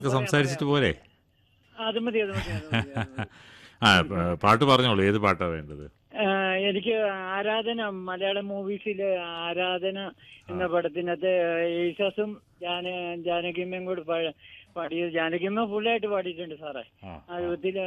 ഒക്കെ സംസാരിച്ചിട്ട് പോരെ അത് മതി അത് മതി അത് മതി, അത് മതി. ആ പ- പാട്ട് പറഞ്ഞോളൂ ഏത് പാട്ടാ വേണ്ടത് ആ, എനിക്ക് ആരാധന മലയാളം മൂവീസിലെ ആരാധന എന്ന പടത്തിനകത്ത് യേശസും ജാന ജാനകിമ്മയും കൂടി പാ- പാടിയത് ജാനകിമ്മ ഫുള്ളായിട്ട് പാടിയിട്ടുണ്ട് സാറേ ആ, ആ യുഗത്തില്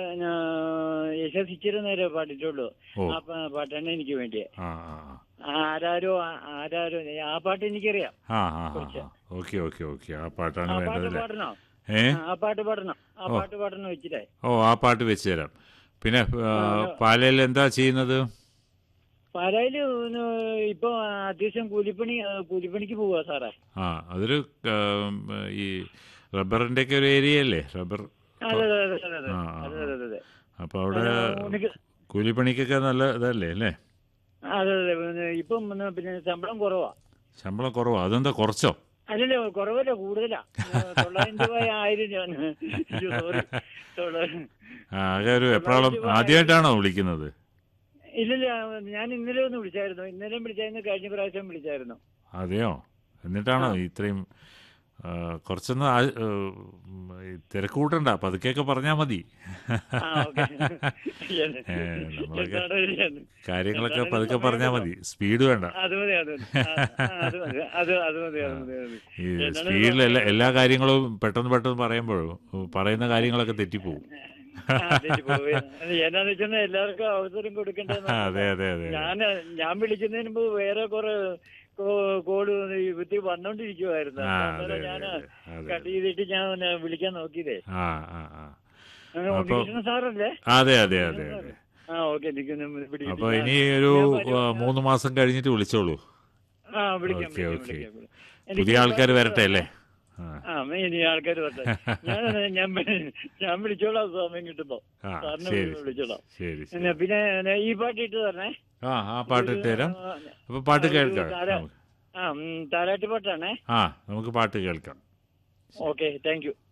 യേശസ് ഇച്ചിരി നേരെ പാടിയിട്ടുള്ളൂ ഓ. ആ പ- പാട്ടാണ് എനിക്ക് വേണ്ടിയത് ആ ആ ആരാരോ ആ- ആരാരോ ആ പാട്ട് എനിക്കറിയാം ആ ആ ആ ഓക്കെ ഓക്കെ ഓക്കെ ആ പാട്ടാണ് ആ പാട്ട് വേണ്ടതല്ലേ പാടണോ ഏ ആ പാട്ട് പാടണം ആ പാട്ട് പാടണം വെച്ചിട്ടേ ഓ ആ പാട്ട് വെച്ച് തരാം പിന്നെ ആ, പാലയിൽ എന്താ ചെയ്യുന്നത് പാലായില് ഒന്ന് ഇപ്പൊ അത്യാവശ്യം കൂലിപ്പണി ആ, കൂലിപ്പണിക്ക് പോവാ സാറേ ആ അതൊരു ആ, ഈ റബ്ബറിന്റെ ഒക്കെ ഒരു ഏരിയ അല്ലേ റബ്ബർ അതെ അതെ അതെ അതെ അതെ ആ, ആ, അതെ അതെ അതെ അതെ അപ്പോൾ അവിടെ ഉനക്ക് കൂലിപ്പണിക്കൊക്കെ നല്ല ഇതല്ലേ അല്ലേ അതെ അതെ പിന്നെ ഇപ്പം പിന്നെ പിന്നെ ശമ്പളം കുറവാ ശമ്പളം കുറവാ അതെന്താ കുറച്ചോ അല്ലല്ലോ കുറവല്ല കൂടുതലാ ആ, തൊള്ളായിരം രൂപ ആയിരം ഞാൻ സോറി തൊള്ളായിരം ആ, ആകെ ഒരു എപ്രാളം ആദ്യമായിട്ടാണോ വിളിക്കുന്നത് ഇല്ലില്ല ഞാൻ ഇന്നലെ ഒന്ന് വിളിച്ചായിരുന്നു ഇന്നലെയും വിളിച്ചായിരുന്നു കഴിഞ്ഞ പ്രാവശ്യം വിളിച്ചായിരുന്നു അതെയോ എന്നിട്ടാണോ ഇത്രയും ആ, കുറച്ചൊന്ന് ആ- ഏ, ഉം, ഈ തിരക്ക് കൂട്ടണ്ട പതുക്കെയൊക്കെ പറഞ്ഞാൽ മതി ആ ഓക്കെ ഏ, നമ്മളൊക്കെ എന്താണ് ചെയ്യാൻ? കാര്യങ്ങളൊക്കെ എന്താണ് പതുക്കെ സമയം പറഞ്ഞാൽ മതി സ്പീഡ് വേണ്ട അത് മതി അത് മതി ആ, ആ, അത് മതി അത് അത് മതി അത് മതി അത് മതി ഈ എന്താണ് സ്പീഡിൽ എല്ലാ എല്ലാ കാര്യങ്ങളും പെട്ടെന്ന് പെട്ടെന്ന് പറയുമ്പോഴും പറയുന്ന കാര്യങ്ങളൊക്കെ തെറ്റിപ്പോവും ആ, തെറ്റിപ്പോയി. അത് എന്നാന്ന് വെച്ചാൽ എല്ലാവർക്കും അവസരം കൊടുക്കേണ്ടത് അതെ അതെ അതെ ഞാൻ ഞാൻ വിളിക്കുന്നതിന് മുമ്പ് വേറെ കുറെ കോ- കോള് വിത്തി വന്നോണ്ടിരിക്കുവായിരുന്നു ആ അതെ അന്നേരം അതെ ഞാൻ അതെ അതെ കട്ട് ചെയ്തിട്ട് ഞാൻ ഒന്ന് വിളിക്കാൻ നോക്കിയതേ ആ ആ ആ ആ, ഉണ്ണികൃഷ്ണൻ സാറല്ലേ അതെ അതെ അതെ അതെ ആ ഓക്കെ എനിക്കൊന്ന് പിടികിട്ടി. അപ്പൊ ഇനി ഒരു ആ, മൂന്ന് മാസം കഴിഞ്ഞിട്ട് വിളിച്ചോളൂ ആ വിളിക്കാം ഓക്കെ, വിളിക്കാം, ഓക്കെ. വിളിക്കാം, വിളിക്കാം. എനിക്ക് പുതിയ ആൾക്കാർ വരട്ടെ അല്ലേ ആ ആ ഇനി ആൾക്കാർ വരട്ടെ ഞാൻ ഞാൻ ഞാൻ വിളിച്ചോളാം സമയം കിട്ടുമ്പോ ആ സാറിനെ ശരി വിളിച്ചോളാം ശരി ശരി പിന്നെ പിന്നെ ഈ പാട്ട് ഇട്ട് തരണേ ആ ആ പാട്ട് ഇട്ട് തരാം ആ, അപ്പൊ പാട്ട് ഒരു കേൾക്കാം താര- നമുക്ക്. ആ ഉം, താരാട്ട് പാട്ടാണേ ആ നമുക്ക് പാട്ട് കേൾക്കാം ഓക്കെ താങ്ക് യു